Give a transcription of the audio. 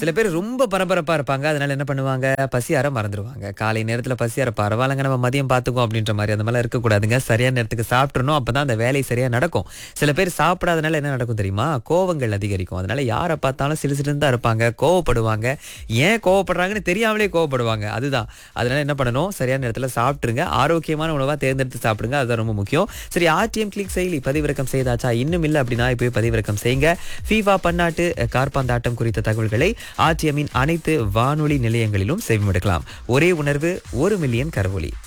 சில பேர் ரொம்ப பரபரப்பா இருப்பாங்க அதனால என்ன பண்ணுவாங்க பசியார மறந்துடுவாங்க காலை நேரத்துல பசியார பரவாயில்லங்க நம்ம மதியம் பார்த்துக்குவோம் அப்படின்ற மாதிரி அந்த மாதிரிலாம் இருக்கக்கூடாதுங்க சரியான நேரத்துக்கு சாப்பிட்றணும் அப்பதான் அந்த வேலை சரியா நடக்கும் சில பேர் சாப்பிடாதனால என்ன நடக்கும் தெரியுமா கோவங்கள் அதிகரிக்கும் அதனால யாரை பார்த்தாலும் சிறு சிறு தான் இருப்பாங்க கோவப்படுவாங்க ஏன் கோவப்படுறாங்கன்னு தெரியாமலே கோவப்படுவாங்க அதுதான் அதனால என்ன பண்ணணும் சரியான நேரத்துல சாப்பிட்டுருங்க ஆரோக்கியமான உணவா தேர்ந்தெடுத்து சாப்பிடுங்க அதுதான் ரொம்ப முக்கியம் சரி ஆர்டிஎம் கிளிக் செயலி பதிவிறக்கம் செய்தாச்சா இன்னும் இல்லை அப்படின்னா இப்போ பதிவிறக்கம் செய்யுங்க ஃபீஃபா பன்னாட்டு அஹ், காற்பந்தாட்டம் குறித்த தகவல்களை ஆர்டிஎம்மின் அனைத்து வானொலி நிலையங்களிலும் செவிமடுக்கலாம் ஒரே உணர்வு ஒரு மில்லியன் கரவொலி